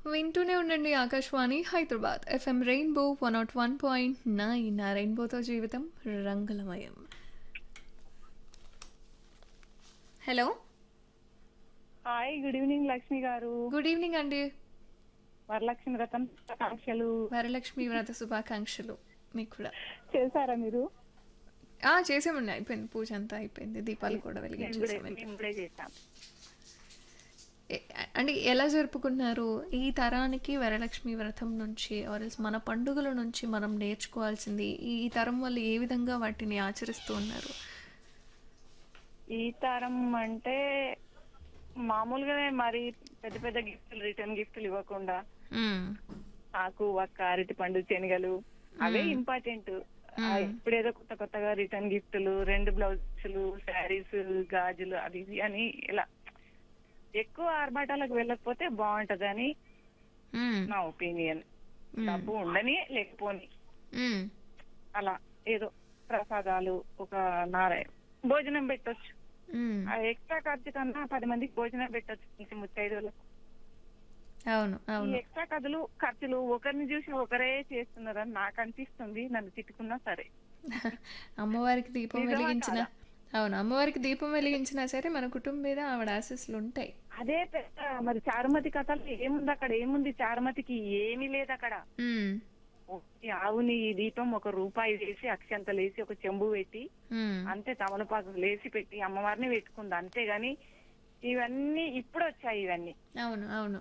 వింటూనే ఉండండి Akashvani Hyderabad FM rainbow one not one point nine ఆ రెయిన్బోతో జీవితం రంగులమయం hello hi good evening Lakshmi గారు గుడ్ ఈవినింగ్ అండి వరలక్ష్మి వ్రతం శుభాకాంక్షలు వరలక్ష్మి వ్రత శుభాకాంక్షలు మీకు కూడా చేశారా మీరు ఆ చేసామండి అయిపోయింది పూజ అంతా అయిపోయింది దీపాలు కూడా మేము కూడా వెలిగించేసామండి మేము కూడా చేశాం ఏ- అంటే ఎలా జరుపుకున్నారు ఈ తరానికి వరలక్ష్మి వ్రతం నుంచి ఆర్ఎల్స్ మన పండుగల నుంచి మనం నేర్చుకోవాల్సింది ఈ తరం వాళ్ళు ఏ విధంగా వాటిని ఆచరిస్తూ ఉన్నారు ఈ తరం అంటే మామూలుగానే మరి పెద్ద పెద్ద గిఫ్ట్లు రిటర్న్ గిఫ్ట్లు ఇవ్వకుండా మ్మ్. ఆకు ఒక్క అరటి పండు శనగలు అవే ఇంపార్టెంట్ ఇప్పుడు ఏదో కొత్త కొత్తగా రిటర్న్ గిఫ్ట్లు రెండు బ్లౌజులు శారీస్ గాజులు అవి ఇవి అని ఇలా ఎక్కువ ఆర్భాటాలకు వెళ్ళకపోతే బాగుంటదని మ్మ్. నా ఒపీనియన్ డబ్బు ఉండని లేకపోని మ్మ్. అలా ఏదో ప్రసాదాలు ఒక నారాయణ భోజనం పెట్టొచ్చు మ్మ్. ఆ ఎక్స్ట్రా ఖర్చు కన్నా పది మందికి భోజనం పెట్టొచ్చు ఇంటి ముత్తైదువులకు అవును ఈ అవును ఎక్స్ట్రా కథలు ఖర్చులు ఒకరిని చూసి ఒకరే చేస్తున్నారని నాకు అనిపిస్తుంది నన్ను తిట్టుకున్నా సరే అమ్మవారికి దీపం నిజమా వెలిగించిన అవును అమ్మవారికి దీపం వెలిగించినా సరే మన కుటుంబం మీద ఆవిడ ఆశీస్సులు ఉంటాయి అదే పెద్ద మరి చారుమతి కథలు ఏముంది అక్కడ ఏముంది చారుమతికి ఏమీ లేదు అక్కడ మ్మ్. ఈ ఆవుని ఈ దీపం ఒక రూపాయి వేసి అక్షంతలు వేసి ఒక చెంబు పెట్టి మ్మ్. అంతే తమలపాకు లేసి పెట్టి అమ్మవారిని పెట్టుకుంది అంతేగాని ఇవన్నీ ఇప్పుడు వచ్చాయి ఇవన్నీ అవును అవును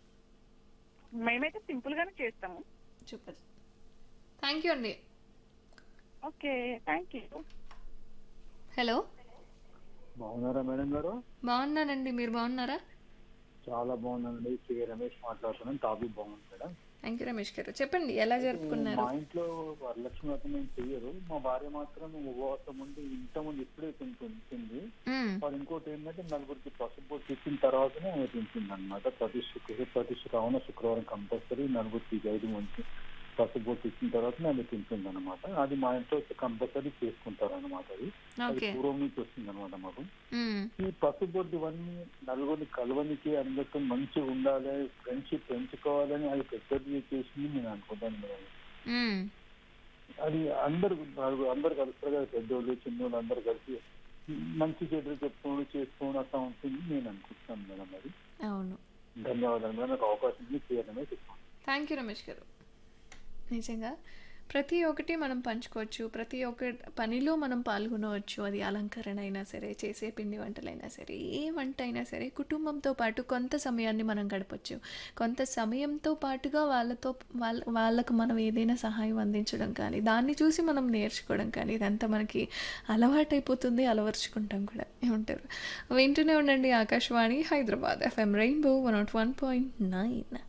మేమైతే సింపుల్ గానే చేస్తాము సూపర్ థ్యాంక్ యూ అండి ఓకే థ్యాంక్ యూ హలో బాగున్నారా మేడం గారు బాగున్నానండి మీరు బాగున్నారా చాలా బాగున్నానండి శ్రీ రమేష్ మాట్లాడుతున్నాను టాపిక్ బాగుంది మేడం థ్యాంక్ యూ రమేష్ గారు చెప్పండి ఎలా జరుపుకున్నారు మా ఇంట్లో వరలక్ష్మి వ్రతం ఏం చెయ్యరు మా భార్య మాత్రం ఉపవాసం ఉండి ఇంత ముందు ఇప్పుడే తింటుంది తింది మ్మ్. వాళ్ళు ఇంకోటి ఏంటంటే నలుగురికి పసుపు తిట్టిన తర్వాతనే ఆమె తింటుంది అనమాట ప్రతి శుక్ర ప్రతి శ్రావణ శుక్రవారం కంపల్సరీ నలుగురికి ఐదు మంది పసుపు తిట్టిన తర్వాతనే ఆమె తింటుంది అనమాట అది మా ఇంట్లో కంపల్సరీ చేసుకుంటారు అనమాట అది అది ఓకే పూర్వం నుంచి వస్తుంది అనమాట మాకు మ్మ్. ఈ పసుబొడ్డు ఇవన్నీ నలుగురిని కలవనికి అందరితో మంచిగా ఉండాలి ఫ్రెండ్షిప్ పెంచుకోవాలని అది పెద్దది చేసింది నేను అనుకుంటాను మేడం మ్మ్. అది అందరు నలుగురు అందరు కలుస్తారు కదా పెద్దోళ్ళు చిన్నోళ్ళు అందరు కలిసి మంచి చెడులు చెప్పుకోవడం చేసుకోవడం అట్లా ఉంటుంది నేను అనుకుంటున్నాను మేడం అది అవును ధన్యవాదాలు మేడం నాకు అవకాశం ఇచ్చి చేయడమే చెప్తాను థ్యాంక్ యూ రమేష్ గారు నిజంగా ప్రతి ఒక్కటి మనం పంచుకోవచ్చు ప్రతి ఒక్క పనిలో మనం పాల్గొనవచ్చు అది అలంకరణ అయినా సరే చేసే పిండి వంటలైనా సరే ఏ వంట అయినా సరే కుటుంబంతో పాటు కొంత సమయాన్ని మనం గడపచ్చు కొంత సమయంతో పాటుగా వాళ్ళతో వాళ్ళ వాళ్ళకు మనం ఏదైనా సహాయం అందించడం కానీ దాన్ని చూసి మనం నేర్చుకోవడం కానీ ఇదంతా మనకి అలవాటైపోతుంది అలవర్చుకుంటాం కూడా ఏమంటారు వింటూనే ఉండండి Akashvani Hyderabad FM rainbow one not one point nine